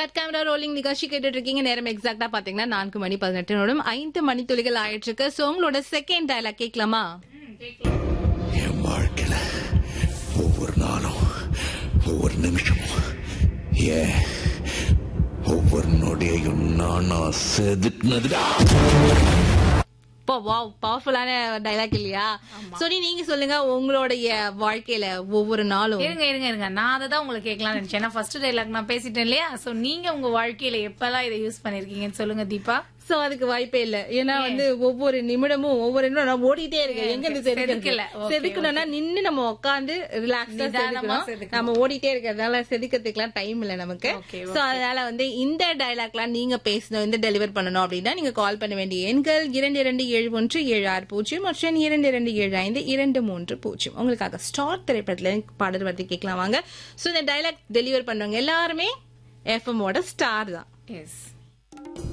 Cut camera rolling நிகழ்ச்சி கேட்டுட்டு இருக்கீங்க நேரம் எக்ஸாக்டா பாத்தீங்கன்னா நான்கு மணி பதினெட்டு நிமிடம் ஐந்து மணி துளிகள் ஆயிட்டு இருக்கு சோ உங்களோட செகண்ட் டயலாக் கேட்கலாமா என் வாழ்க்கையில ஒவ்வொரு நாளும் ஒவ்வொரு நிமிஷமும் ஏன் ஒவ்வொரு நொடியையும் நானா செதுக்குனதுடா இப்போ வாவ் பவர்ஃபுல்லான டைலாக் இல்லையா சோனி நீங்க சொல்லுங்க உங்களுடைய வாழ்க்கையில ஒவ்வொரு நாளும் இருங்க இருங்க இருங்க நான் அதை தான் உங்களுக்கு கேட்கலாம்னு நினைச்சேன் ஏன்னா ஃபர்ஸ்ட் டைலாக் நான் பேசிட்டேன் இல்லையா சோ நீங்க உங்க வாழ்க்கையில எப்பெல்லாம் இதை யூஸ் பண்ணிருக்கீங்கன்னு சொல்லுங்க தீபா சோ அதுக்கு வாய்ப்பே இல்ல ஏன்னா வந்து ஒவ்வொரு நிமிடமும் ஒவ்வொரு நிமிடம் நான் ஓடிட்டே இருக்கேன் எங்க இருந்து செதுக்கல. செதுக்கல Okay, செதுக்கணும்னா நின்னு நம்ம உட்காந்து ரிலாக்ஸா நிதானமா செதுக்கணும் செதுக்கணும். நம்ம ஓடிட்டே இருக்கிறதால செதுக்கிறதுக்குலாம் டைம் இல்ல நமக்கு Okay, சோ அதனால வந்து இந்த டைலாக்லாம் நீங்க பேசணும் இந்த டெலிவர் பண்ணணும் அப்படின்னா நீங்க கால் பண்ண வேண்டிய எண்கள் இரண்டு இரண்டு ஏழு ஒன்று ஏழு ஆறு பூஜ்ஜியம் மற்றும் இரண்டு இரண்டு ஏழு ஐந்து இரண்டு மூன்று பூஜ்ஜியம் உங்களுக்காக ஸ்டார் திரைப்படத்துல பாடல் வந்து கேட்கலாம் வாங்க சோ இந்த டைலாக் டெலிவர் பண்றவங்க எல்லாருமே எஃப்எம் ஓட ஸ்டார் தான் எஸ்